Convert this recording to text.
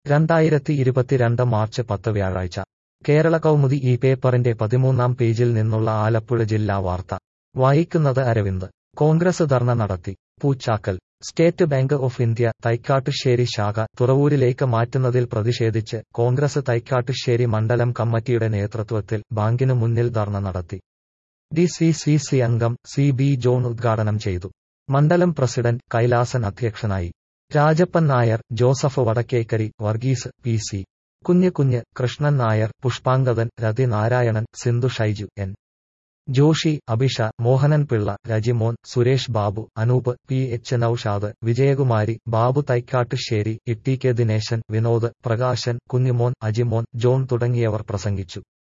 രണ്ടായിരത്തി ഇരുപത്തിരണ്ട് മാർച്ച് പത്ത് വ്യാഴാഴ്ച കേരള കൗമുദി ഈ പേപ്പറിന്റെ പതിമൂന്നാം പേജിൽ നിന്നുള്ള ആലപ്പുഴ ജില്ലാ വാർത്ത വായിക്കുന്നത് അരവിന്ദ് കോൺഗ്രസ് ധർണ നടത്തി Poochakkal state bank of India Thaikattussery ശാഖ തുറവൂരിലേക്ക് മാറ്റുന്നതിൽ പ്രതിഷേധിച്ച് കോൺഗ്രസ് തൈക്കാട്ടുശ്ശേരി മണ്ഡലം കമ്മിറ്റിയുടെ നേതൃത്വത്തിൽ ബാങ്കിനു മുന്നിൽ ധർണ നടത്തി ഡി സി സി സി അംഗം സി ബി ജോൺ ഉദ്ഘാടനം ചെയ്തു മണ്ഡലം പ്രസിഡന്റ് കൈലാസൻ അധ്യക്ഷനായി Rajappan Nair Joseph Vadakkekkari Varghese P C Kunjukunju Krishnan Nair Pushpangadan Rathi Narayanan Sindhu Shaiju N Joshy Abhisha Mohanan Pillai Rajimon Suresh Babu Anoop P H Noushad Vijayakumari Babu Thaikattussery Itty K Dineshan Vinod Prakashan Kunjumon Ajimon John തുടങ്ങിയവർ പ്രസംഗിച്ചു